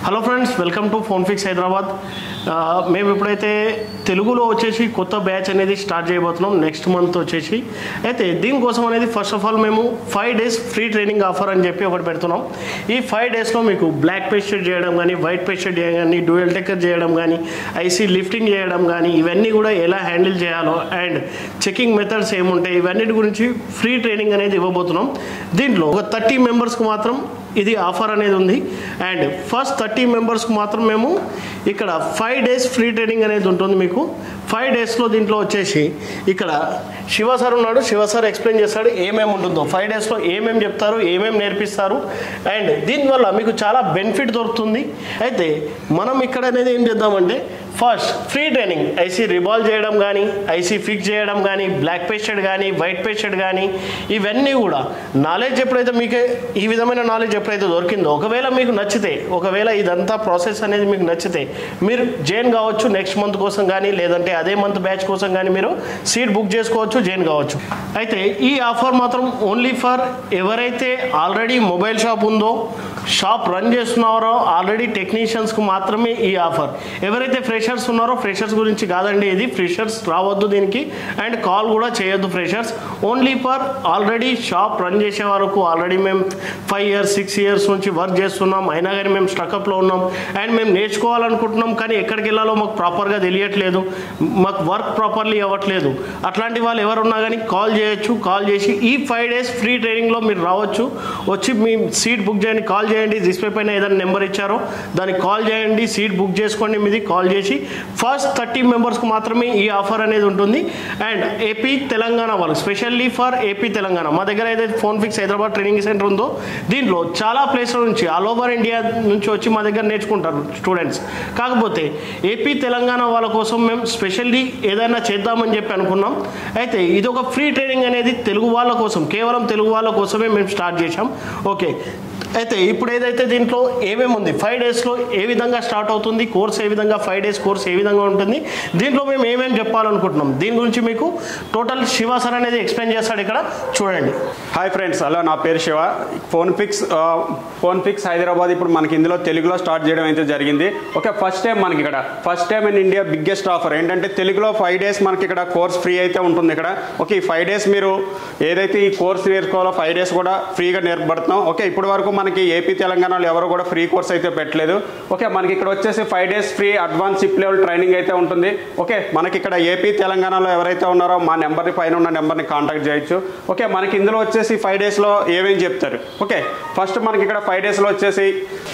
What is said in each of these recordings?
hello friends welcome to Phone Fix Hyderabad ఆ, మేము ఇప్పుడైతే తెలుగులో వచ్చేసి కొత్త బ్యాచ్ అనేది స్టార్ట్ చేయబోతున్నాం నెక్స్ట్ మంత్ వచ్చేసి అయితే దీనికోసం అనేది ఫస్ట్ ఆఫ్ ఆల్ మేము five days free training offer అని చెప్పి ఒకటి పెడుతున్నాం ఈ ఫైవ్ డేస్లో మీకు బ్లాక్ పేస్టెడ్ చేయడం కానీ వైట్ పేస్టెడ్ చేయడం కానీ డ్యూయల్ టెక్కర్ చేయడం కానీ ఐసీ లిఫ్టింగ్ చేయడం కానీ ఇవన్నీ కూడా ఎలా హ్యాండిల్ చేయాలో అండ్ చెకింగ్ మెథడ్స్ ఏముంటాయి ఇవన్నిటి గురించి ఫ్రీ ట్రైనింగ్ అనేది ఇవ్వబోతున్నాం దీంట్లో ఒక థర్టీ మెంబర్స్కి మాత్రం ఇది ఆఫర్ అనేది ఉంది అండ్ ఫస్ట్ థర్టీ మెంబర్స్కి మాత్రం మేము ఇక్కడ ఫైవ్ డేస్ ఫ్రీ ట్రైనింగ్ అనేది ఉంటుంది మీకు ఫైవ్ డేస్లో దీంట్లో వచ్చేసి ఇక్కడ శివ సార్ ఉన్నాడు శివ సార్ ఎక్స్ప్లెయిన్ చేస్తాడు ఏమేమి ఉంటుందో ఫైవ్ డేస్లో ఏమేమి చెప్తారు ఏమేమి నేర్పిస్తారు అండ్ దీనివల్ల మీకు చాలా బెనిఫిట్ దొరుకుతుంది అయితే మనం ఇక్కడ అనేది ఏం చేద్దామంటే first free training IC reball చేయడం కానీ ఐసీ ఫిక్స్ చేయడం కానీ బ్లాక్ పేస్టెడ్ కానీ వైట్ పేస్టెడ్ కానీ ఇవన్నీ కూడా నాలెడ్జ్ ఎప్పుడైతే మీకు ఈ విధమైన నాలెడ్జ్ ఎప్పుడైతే దొరికిందో ఒకవేళ మీకు నచ్చితే ఒకవేళ ఇదంతా ప్రాసెస్ అనేది మీకు నచ్చితే మీరు జైన్ కావచ్చు నెక్స్ట్ మంత్ కోసం కానీ లేదంటే అదే మంత్ బ్యాచ్ కోసం కానీ మీరు సీట్ బుక్ చేసుకోవచ్చు జైన్ కావచ్చు అయితే ఈ ఆఫర్ మాత్రం ఓన్లీ ఫర్ ఎవరైతే ఆల్రెడీ మొబైల్ షాప్ ఉందో షాప్ రన్ చేస్తున్నారో ఆల్రెడీ టెక్నీషియన్స్కి మాత్రమే ఈ ఆఫర్ ఎవరైతే ఫ్రెషర్స్ ఉన్నారో ఫ్రెషర్స్ గురించి కాదండి ఇది ఫ్రెషర్స్ రావద్దు దీనికి అండ్ కాల్ కూడా చేయొద్దు freshers only for already shop run చేసే వరకు ఆల్రెడీ మేము ఫైవ్ ఇయర్స్ సిక్స్ ఇయర్స్ నుంచి వర్క్ చేస్తున్నాం అయినా కానీ మేము స్ట్రకప్లో ఉన్నాం అండ్ మేము నేర్చుకోవాలనుకుంటున్నాం కానీ ఎక్కడికి వెళ్ళాలో మాకు ప్రాపర్గా తెలియట్లేదు మాకు వర్క్ ప్రాపర్లీ అవ్వట్లేదు అట్లాంటి వాళ్ళు ఎవరున్నా కానీ కాల్ చేయొచ్చు కాల్ చేసి ఈ ఫైవ్ డేస్ ఫ్రీ ట్రైనింగ్లో మీరు రావచ్చు వచ్చి మీ సీట్ బుక్ చేయండి కాల్ చేయండి డిస్ప్లే పైన ఏదైనా నెంబర్ ఇచ్చారో దానికి కాల్ చేయండి సీట్ బుక్ చేసుకోండి మీది కాల్ చేసి ఫస్ట్ థర్టీ మెంబర్స్కి మాత్రమే ఈ ఆఫర్ అనేది ఉంటుంది అండ్ ఏపీ తెలంగాణ వాళ్ళు స్పెషల్లీ ఫర్ ఏపీ తెలంగాణ మా దగ్గర ఏదైతే Phone Fix Hyderabad training centre ఉందో దీంట్లో చాలా ప్లేస్ల నుంచి ఆల్ ఓవర్ ఇండియా నుంచి వచ్చి మా దగ్గర నేర్చుకుంటారు స్టూడెంట్స్ కాకపోతే ఏపీ తెలంగాణ వాళ్ళ కోసం మేము స్పెషల్లీ ఏదైనా చేద్దామని చెప్పి అనుకున్నాం అయితే ఇది ఒక ఫ్రీ ట్రైనింగ్ అనేది తెలుగు వాళ్ళ కోసం కేవలం తెలుగు వాళ్ళ కోసమే మేము స్టార్ట్ చేశాం ఓకే అయితే ఇప్పుడు ఏదైతే దీంట్లో ఏమేమి ఉంది ఫైవ్ డేస్లో ఏ విధంగా స్టార్ట్ అవుతుంది కోర్స్ ఏ విధంగా ఫైవ్ డేస్ కోర్స్ ఏ విధంగా ఉంటుంది దీంట్లో మేము ఏమేమి చెప్పాలనుకుంటున్నాం దీని గురించి మీకు టోటల్ శివ సార్ అనేది ఎక్స్ప్లెయిన్ చేస్తాడు ఇక్కడ చూడండి హాయ్ ఫ్రెండ్స్ హలో నా పేరు శివ ఫోన్ ఫిక్స్ ఆ, ఫోన్ ఫిక్స్ హైదరాబాద్ ఇప్పుడు మనకి ఇందులో తెలుగులో స్టార్ట్ చేయడం అయితే జరిగింది ఓకే ఫస్ట్ టైం మనకి ఇక్కడ first time in India biggest offer ఏంటంటే తెలుగులో ఫైవ్ డేస్ మనకి ఇక్కడ కోర్స్ ఫ్రీ అయితే ఉంటుంది ఇక్కడ ఓకే ఈ ఫైవ్ డేస్ మీరు ఏదైతే ఈ కోర్స్ నేర్చుకోవాలో ఫైవ్ డేస్ కూడా ఫ్రీగా నేర్పడుతున్నాం ఓకే ఇప్పటి వరకు మనకి ఏపీ తెలంగాణలో ఎవరు కూడా ఫ్రీ కోర్స్ అయితే పెట్టలేదు ఓకే మనకి ఇక్కడ వచ్చేసి five days free advance chip level training అయితే ఉంటుంది ఓకే మనకి ఇక్కడ ఏపీ తెలంగాణలో ఎవరైతే ఉన్నారో మా నెంబర్ని పైన ఉన్న నెంబర్ని కాంటాక్ట్ చేయొచ్చు ఓకే మనకి ఇందులో వచ్చేసి ఫైవ్ డేస్లో ఏమేమి చెప్తారు ఓకే ఫస్ట్ మనకి ఇక్కడ ఫైవ్ డేస్లో వచ్చేసి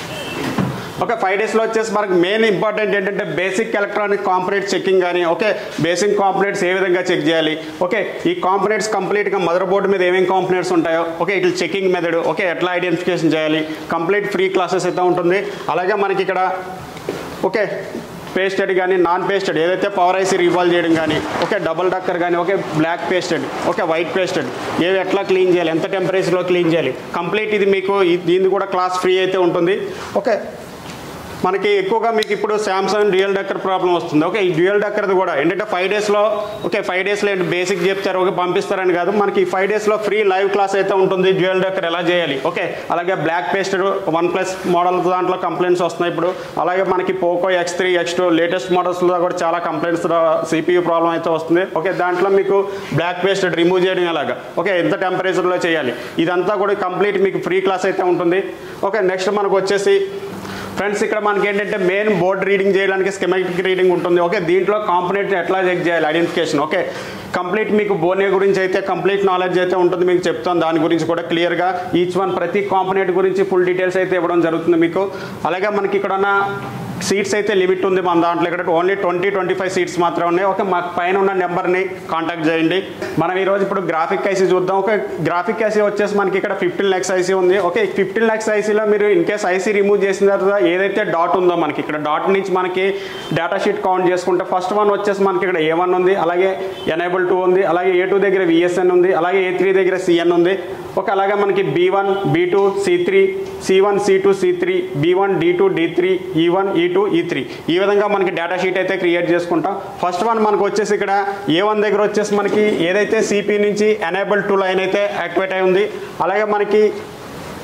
ఓకే ఫైవ్ డేస్లో వచ్చేసి మనకి మెయిన్ ఇంపార్టెంట్ ఏంటంటే బేసిక్ ఎలక్ట్రానిక్ కాంపొనెంట్ చెకింగ్ కానీ ఓకే బేసిక్ కాంపొనెంట్స్ ఏ విధంగా చెక్ చేయాలి ఓకే ఈ కాంపొనెంట్స్ కంప్లీట్గా మదర్ బోర్డు మీద ఏమేమి కాంపొనెంట్స్ ఉంటాయో ఓకే ఇట్లా చెకింగ్ మెథడ్ ఓకే ఎట్లా ఐడెంటిఫికేషన్ చేయాలి కంప్లీట్ ఫ్రీ క్లాసెస్ అయితే ఉంటుంది అలాగే మనకి ఇక్కడ ఓకే పేస్టెడ్ కానీ నాన్ పేస్టెడ్ ఏదైతే పవర్ ఐసీ రివాల్వ్ చేయడం కానీ ఓకే డబుల్ డక్కర్ కానీ okay black pasted okay white pasted ఏవి ఎట్లా క్లీన్ చేయాలి ఎంత టెంపరేచర్లో క్లీన్ చేయాలి కంప్లీట్ ఇది మీకు ఈ- దీనిది కూడా క్లాస్ ఫ్రీ అయితే ఉంటుంది ఓకే మనకి ఎక్కువగా మీకు ఇప్పుడు శాంసంగ్ డ్యూయల్ డక్కర్ ప్రాబ్లం వస్తుంది ఓకే ఈ డ్యూయల్ డక్కర్ది కూడా ఏంటంటే ఫైవ్ డేస్లో ఓకే ఫైవ్ డేస్లో ఏంటి బేసిక్ చెప్తారు ఓకే పంపిస్తారని కాదు మనకి ఈ ఫైవ్ డేస్లో ఫ్రీ లైవ్ క్లాస్ అయితే ఉంటుంది డ్యూయల్ డక్కర్ ఎలా చేయాలి ఓకే అలాగే black pasted OnePlus model దాంట్లో కంప్లైంట్స్ వస్తున్నాయి ఇప్పుడు అలాగే మనకి Poco X three X two latest మోడల్స్లో కూడా చాలా కంప్లైంట్స్ సిపియూ ప్రాబ్లం అయితే వస్తుంది ఓకే దాంట్లో మీకు బ్లాక్ పేస్టెడ్ రిమూవ్ చేయడం ఎలాగా ఓకే ఎంత టెంపరేచర్లో చేయాలి ఇదంతా కూడా కంప్లీట్ మీకు ఫ్రీ క్లాస్ అయితే ఉంటుంది ఓకే నెక్స్ట్ మనకు వచ్చేసి ఫ్రెండ్స్ ఇక్కడ మనకి ఏంటంటే మెయిన్ బోర్డ్ రీడింగ్ చేయడానికి స్కెమెటిక్ రీడింగ్ ఉంటుంది ఓకే దీంట్లో కాంపనెంట్ ఎట్లా చెక్ చేయాలి ఐడెంటిఫికేషన్ ఓకే కంప్లీట్ మీకు బోనే గురించి అయితే కంప్లీట్ నాలెడ్జ్ అయితే ఉంటుంది మీకు చెప్తాను దాని గురించి కూడా క్లియర్గా ఈచ్ వన్ ప్రతి కాంపనెంట్ గురించి ఫుల్ డీటెయిల్స్ అయితే ఇవ్వడం జరుగుతుంది మీకు అలాగే మనకి ఇక్కడ ఉన్న సీట్స్ అయితే లిమిట్ ఉంది మన దాంట్లో ఇక్కడ only twenty twenty five seats మాత్రమే ఉన్నాయి ఓకే మాకు పైన ఉన్న నెంబర్ని కాంటాక్ట్ చేయండి మనం ఈరోజు ఇప్పుడు గ్రాఫిక్ ఐసీ చూద్దాం ఒక గ్రాఫిక్ ఐసీ వచ్చేసి మనకి ఇక్కడ ఫిఫ్టీన్ ల్యాక్స్ ఐసీ ఉంది ఓకే ఫిఫ్టీన్ ల్యాక్స్ ఐసీలో మీరు ఇన్ కేస్ ఐసీ రిమూవ్ చేసిన తర్వాత ఏదైతే డాట్ ఉందో మనకి ఇక్కడ డాట్ నుంచి మనకి డేటా షీట్ కౌంట్ చేసుకుంటే ఫస్ట్ వన్ వచ్చేసి మనకి ఇక్కడ ఏ వన్ ఉంది అలాగే ఎనేబుల్ టూ ఉంది అలాగే ఏ టూ దగ్గర విఎస్ఎన్ ఉంది అలాగే ఏ త్రీ దగ్గర సిఎన్ ఉంది ఓకే అలాగే మనకి B one B two C three C one C two C three B one D two D three E one E two E three ఈ విధంగా మనకి డేటా షీట్ అయితే క్రియేట్ చేసుకుంటాం first one మనకు వచ్చేసి ఇక్కడ ఏ వన్ దగ్గర వచ్చేసి మనకి ఏదైతే సిపి నుంచి ఎనేబుల్ టూ లైన్ అయితే యాక్టివేట్ అయి ఉంది అలాగే మనకి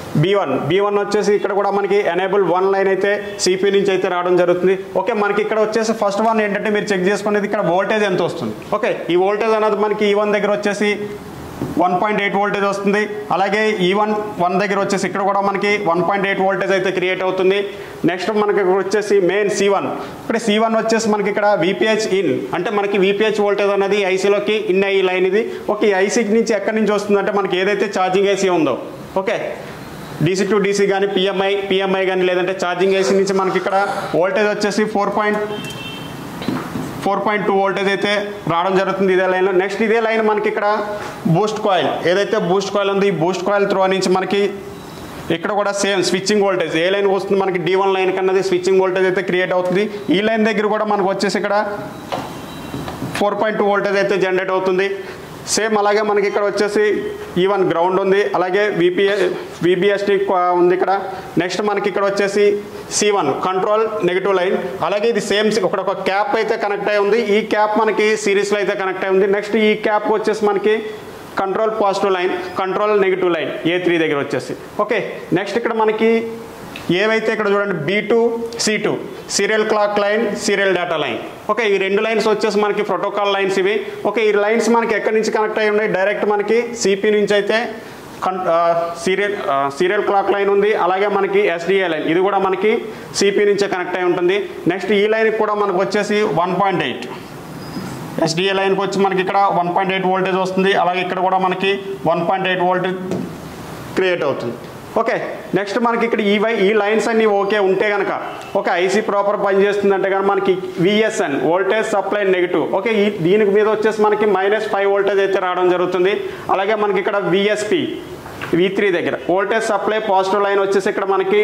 బీ వన్ బీ వన్ వచ్చేసి ఇక్కడ కూడా మనకి ఎనేబుల్ వన్ లైన్ అయితే సిపి నుంచి అయితే రావడం జరుగుతుంది ఓకే మనకి ఇక్కడ వచ్చేసి ఫస్ట్ వన్ ఏంటంటే మీరు చెక్ చేసుకునేది ఇక్కడ వోల్టేజ్ ఎంత వస్తుంది ఓకే ఈ వోల్టేజ్ అనేది మనకి ఈ వన్ దగ్గర వచ్చేసి వన్ పాయింట్ ఎయిట్ వోల్టేజ్ వస్తుంది అలాగే ఈ వన్ వన్ దగ్గర వచ్చేసి ఇక్కడ కూడా మనకి వన్ పాయింట్ ఎయిట్ వోల్టేజ్ అయితే క్రియేట్ అవుతుంది నెక్స్ట్ మనకి ఇక్కడ వచ్చేసి మెయిన్ సి వన్ ఇక్కడ సి వన్ వచ్చేసి మనకి ఇక్కడ విపిహెచ్ ఇన్ అంటే మనకి విపిహెచ్ వోల్టేజ్ అనేది ఐసీలోకి ఇన్ అయ్యి లైన్ ఇది ఓకే ఈ ఐసీ నుంచి ఎక్కడి నుంచి వస్తుందంటే మనకి ఏదైతే ఛార్జింగ్ ఐసీ ఉందో ఓకే డీసీ టు డీసీ కానీ పిఎంఐ పిఎంఐ కానీ లేదంటే ఛార్జింగ్ ఐసీ నుంచి మనకి ఇక్కడ వోల్టేజ్ వచ్చేసి four point four point two voltage అయితే రావడం జరుగుతుంది ఇదే లైన్లో నెక్స్ట్ ఇదే లైన్ మనకి ఇక్కడ బూస్ట్ కాయిల్ ఏదైతే బూస్ట్ కాయిల్ ఉందో ఈ బూస్ట్ కాయిల్ త్రో నుంచి మనకి ఇక్కడ కూడా సేమ్ స్విచ్చింగ్ వోల్టేజ్ ఏ లైన్ వస్తుంది మనకి డి వన్ లైన్ కన్నది స్విచ్చింగ్ వోల్టేజ్ అయితే క్రియేట్ అవుతుంది ఈ లైన్ దగ్గర కూడా మనకు వచ్చేసి ఇక్కడ ఫోర్ పాయింట్ టూ వోల్టేజ్ అయితే జనరేట్ అవుతుంది సేమ్ అలాగే మనకి ఇక్కడ వచ్చేసి ఈవెన్ గ్రౌండ్ ఉంది అలాగే విపిఏ విబిఎస్టీ ఉంది ఇక్కడ నెక్స్ట్ మనకి ఇక్కడ వచ్చేసి C one control negative line అలాగే ఇది సేమ్ ఇక్కడ ఒక క్యాప్ అయితే కనెక్ట్ అయి ఉంది ఈ క్యాప్ మనకి సిరీస్లో అయితే కనెక్ట్ అయి ఉంది నెక్స్ట్ ఈ క్యాప్ వచ్చేసి మనకి control positive line control negative line A three దగ్గర వచ్చేసి ఓకే నెక్స్ట్ ఇక్కడ మనకి ఏవైతే ఇక్కడ చూడండి B two C two serial clock line serial data line okay ఈ రెండు లైన్స్ వచ్చేసి మనకి ప్రోటోకాల్ లైన్స్ ఇవి ఓకే ఈ లైన్స్ మనకి ఎక్కడి నుంచి కనెక్ట్ అయి ఉన్నాయి డైరెక్ట్ మనకి సిపి నుంచి అయితే కన్ సీరియల్ సీరియల్ క్లాక్ లైన్ ఉంది అలాగే మనకి ఎస్డిఏ లైన్ ఇది కూడా మనకి సిపి నుంచే కనెక్ట్ అయి ఉంటుంది నెక్స్ట్ ఈ లైన్కి కూడా మనకు వచ్చేసి వన్ పాయింట్ ఎయిట్ ఎస్డిఏ లైన్కి వచ్చి మనకి ఇక్కడ వన్ పాయింట్ ఎయిట్ వోల్టేజ్ వస్తుంది అలాగే ఇక్కడ కూడా మనకి one point eight voltage create అవుతుంది ఓకే నెక్స్ట్ మనకి ఇక్కడ ఈ వై ఈ లైన్స్ అన్ని ఓకే ఉంటే కనుక ఓకే ఐసీ ప్రాపర్ పనిచేస్తుందంటే కనుక మనకి VSN voltage supply negative okay ఈ దీనికి మీద వచ్చేసి మనకి మైనస్ ఫైవ్ వోల్టేజ్ అయితే రావడం జరుగుతుంది అలాగే మనకి ఇక్కడ విఎస్పి వి త్రీ దగ్గర వోల్టేజ్ సప్లై పాజిటివ్ లైన్ వచ్చేసి ఇక్కడ మనకి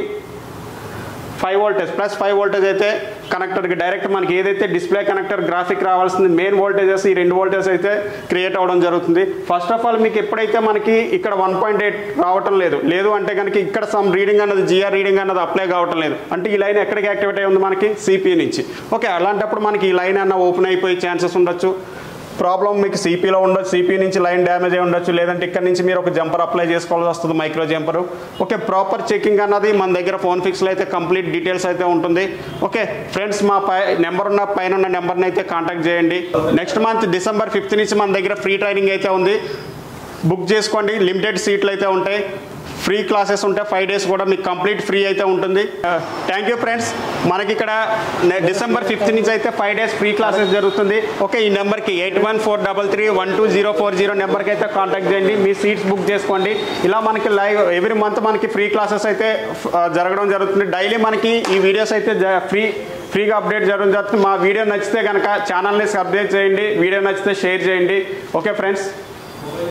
five voltage plus five voltage అయితే కనెక్టర్కి డైరెక్ట్ మనకి ఏదైతే డిస్ప్లే కనెక్టర్ గ్రాఫిక్ రావాల్సింది మెయిన్ వోల్టేజెస్ ఈ రెండు వోల్టేజ్ అయితే క్రియేట్ అవ్వడం జరుగుతుంది ఫస్ట్ ఆఫ్ ఆల్ మీకు ఎప్పుడైతే మనకి ఇక్కడ వన్ పాయింట్ ఎయిట్ రావటం లేదు లేదు అంటే కనుక ఇక్కడ సమ్ రీడింగ్ అన్నది జిఆర్ రీడింగ్ అన్నది అప్లై కావటం లేదు అంటే ఈ లైన్ ఎక్కడికి యాక్టివేట్ అయి ఉంది మనకి సిపి నుంచి ఓకే అలాంటప్పుడు మనకి ఈ లైన్ అన్న ఓపెన్ అయిపోయే ఛాన్సెస్ ఉండొచ్చు ప్రాబ్లం మీకు సిపిలో ఉండొచ్చు సిపి నుంచి లైన్ డ్యామేజ్ అయి ఉండొచ్చు లేదంటే ఇక్కడ నుంచి మీరు ఒక జంపర్ అప్లై చేసుకోవాల్సి వస్తుంది micro jumper okay proper checking అన్నది మన దగ్గర ఫోన్ ఫిక్స్లో అయితే కంప్లీట్ డీటెయిల్స్ అయితే ఉంటుంది ఓకే ఫ్రెండ్స్ మా పై నెంబర్ ఉన్న పైన ఉన్న నెంబర్ని అయితే కాంటాక్ట్ చేయండి నెక్స్ట్ మంత్ డిసెంబర్ ఫిఫ్త్ నుంచి మన దగ్గర ఫ్రీ ట్రైనింగ్ అయితే ఉంది బుక్ చేసుకోండి లిమిటెడ్ సీట్లు అయితే ఉంటాయి ఫ్రీ క్లాసెస్ ఉంటాయి ఫైవ్ డేస్ కూడా మీకు కంప్లీట్ ఫ్రీ అయితే ఉంటుంది థ్యాంక్ యూ ఫ్రెండ్స్ మనకి ఇక్కడ నే- డిసెంబర్ ఫిఫ్త్ నుంచి అయితే ఫైవ్ డేస్ ఫ్రీ క్లాసెస్ జరుగుతుంది ఓకే ఈ నెంబర్కి eight one four double three one two zero four zero నెంబర్కి అయితే కాంటాక్ట్ చేయండి మీ సీట్స్ బుక్ చేసుకోండి ఇలా మనకి లైవ్ ఎవ్రీ మంత్ మనకి ఫ్రీ క్లాసెస్ అయితే ఆ, జరగడం జరుగుతుంది డైలీ మనకి ఈ వీడియోస్ అయితే జ- ఫ్రీ ఫ్రీగా అప్డేట్ జరగడం జరుగుతుంది మా వీడియో నచ్చితే కనుక ఛానల్ని సబ్స్క్రైబ్ చేయండి వీడియో నచ్చితే షేర్ చేయండి ఓకే ఫ్రెండ్స్